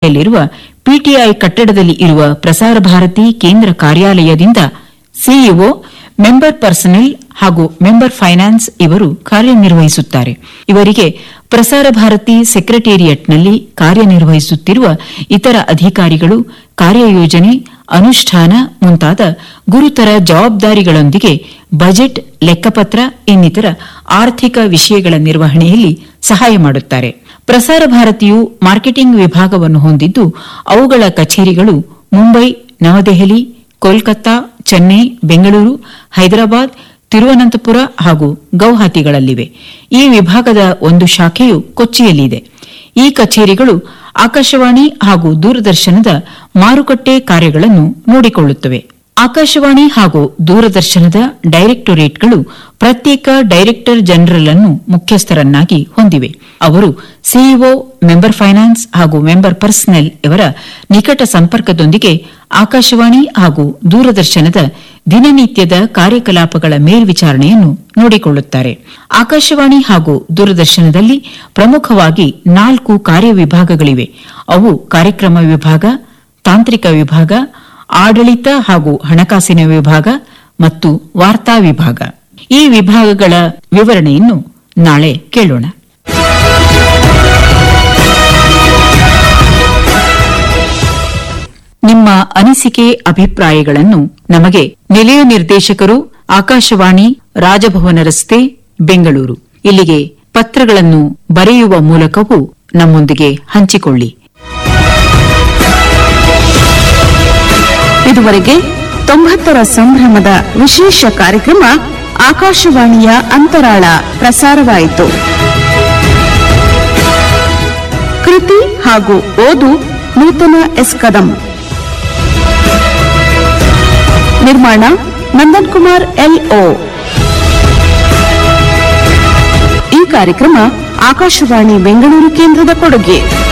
ರಸ್ತೆಯಲ್ಲಿರುವ ಪಿಟಿಐ ಕಟ್ಟಡದಲ್ಲಿ ಇರುವ ಪ್ರಸಾರ ಭಾರತಿ ಕೇಂದ್ರ ಕಾರ್ಯಾಲಯದಿಂದ ಸಿಇಒ ಮೆಂಬರ್ ಪರ್ಸನಲ್ ಹಾಗೂ ಮೆಂಬರ್ ಫೈನಾನ್ಸ್ ಇವರು ಕಾರ್ಯನಿರ್ವಹಿಸುತ್ತಾರೆ ಇವರಿಗೆ ಪ್ರಸಾರ ಭಾರತಿ ಸೆಕ್ರೆಟೇರಿಯಟ್ನಲ್ಲಿ ಕಾರ್ಯನಿರ್ವಹಿಸುತ್ತಿರುವ ಇತರ ಅಧಿಕಾರಿಗಳು ಕಾರ್ಯಯೋಜನೆ ಅನುಷ್ಠಾನ ಮುಂತಾದ ಗುರುತರ ಜವಾಬ್ದಾರಿಗಳೊಂದಿಗೆ ಬಜೆಟ್ ಲೆಕ್ಕಪತ್ರ ಇನ್ನಿತರ ಆರ್ಥಿಕ ವಿಷಯಗಳ ನಿರ್ವಹಣೆಯಲ್ಲಿ ಸಹಾಯ ಮಾಡುತ್ತಾರೆ ಪ್ರಸಾರ ಭಾರತಿಯು ಮಾರ್ಕೆಟಿಂಗ್ ವಿಭಾಗವನ್ನು ಹೊಂದಿದ್ದು ಅವುಗಳ ಕಚೇರಿಗಳು ಮುಂಬೈ ನವದೆಹಲಿ ಕೋಲ್ಕತ್ತಾ ಚೆನ್ನೈ ಬೆಂಗಳೂರು ಹೈದರಾಬಾದ್ ತಿರುವನಂತಪುರ ಹಾಗೂ ಗೌಹಾತಿಗಳಲ್ಲಿವೆ ಈ ವಿಭಾಗದ ಒಂದು ಶಾಖೆಯು ಕೊಚ್ಚಿಯಲ್ಲಿದೆ ಈ ಕಚೇರಿಗಳು ಆಕಾಶವಾಣಿ ಹಾಗೂ ದೂರದರ್ಶನದ ಮಾರುಕಟ್ಟೆ ಕಾರ್ಯಗಳನ್ನು ನೋಡಿಕೊಳ್ಳುತ್ತವೆ ಆಕಾಶವಾಣಿ ಹಾಗೂ ದೂರದರ್ಶನದ ಡೈರೆಕ್ಟೊರೇಟ್ಗಳು ಪ್ರತ್ಯೇಕ ಡೈರೆಕ್ಟರ್ ಜನರಲ್ ಅನ್ನು ಮುಖ್ಯಸ್ಥರನ್ನಾಗಿ ಹೊಂದಿವೆ ಅವರು ಸಿಇಒ ಮೆಂಬರ್ ಫೈನಾನ್ಸ್ ಹಾಗೂ ಮೆಂಬರ್ ಪರ್ಸನಲ್ ಇವರ ನಿಕಟ ಸಂಪರ್ಕದೊಂದಿಗೆ ಆಕಾಶವಾಣಿ ಹಾಗೂ ದೂರದರ್ಶನದ ದಿನನಿತ್ಯದ ಕಾರ್ಯಕಲಾಪಗಳ ಮೇಲ್ವಿಚಾರಣೆಯನ್ನು ನೋಡಿಕೊಳ್ಳುತ್ತಾರೆ ಆಕಾಶವಾಣಿ ಹಾಗೂ ದೂರದರ್ಶನದಲ್ಲಿ ಪ್ರಮುಖವಾಗಿ ನಾಲ್ಕು ಕಾರ್ಯವಿಭಾಗಗಳಿವೆ ಅವು ಕಾರ್ಯಕ್ರಮ ವಿಭಾಗ ತಾಂತ್ರಿಕ ವಿಭಾಗ ಆಡಳಿತ ಹಾಗೂ ಹಣಕಾಸಿನ ವಿಭಾಗ ಮತ್ತು ವಾರ್ತಾ ವಿಭಾಗ ಈ ವಿಭಾಗಗಳ ವಿವರಣೆಯನ್ನು ನಾಳೆ ಕೇಳೋಣ ನಿಮ್ಮ ಅನಿಸಿಕೆ ಅಭಿಪ್ರಾಯಗಳನ್ನು ನಮಗೆ ನಿಲಯ ನಿರ್ದೇಶಕರು ಆಕಾಶವಾಣಿ ರಾಜಭವನ ರಸ್ತೆ ಬೆಂಗಳೂರು ಇಲ್ಲಿಗೆ ಪತ್ರಗಳನ್ನು ಬರೆಯುವ ಮೂಲಕವೂ ನಮ್ಮೊಂದಿಗೆ ಹಂಚಿಕೊಳ್ಳಿ ಇದುವರೆಗೆ ತೊಂಬತ್ತರ ಸಂಭ್ರಮದ ವಿಶೇಷ ಕಾರ್ಯಕ್ರಮ ಆಕಾಶವಾಣಿಯ ಅಂತರಾಳ ಪ್ರಸಾರವಾಯಿತು ಕೃತಿ ಹಾಗೂ ಓದು ನೂತನ ಎಸ್ ಕದಂ ನಿರ್ಮಾಣ ನಂದನ್ ಕುಮಾರ್ ಎಲ್ಒ ಈ ಕಾರ್ಯಕ್ರಮ ಆಕಾಶವಾಣಿ ಬೆಂಗಳೂರು ಕೇಂದ್ರದ ಕೊಡುಗೆ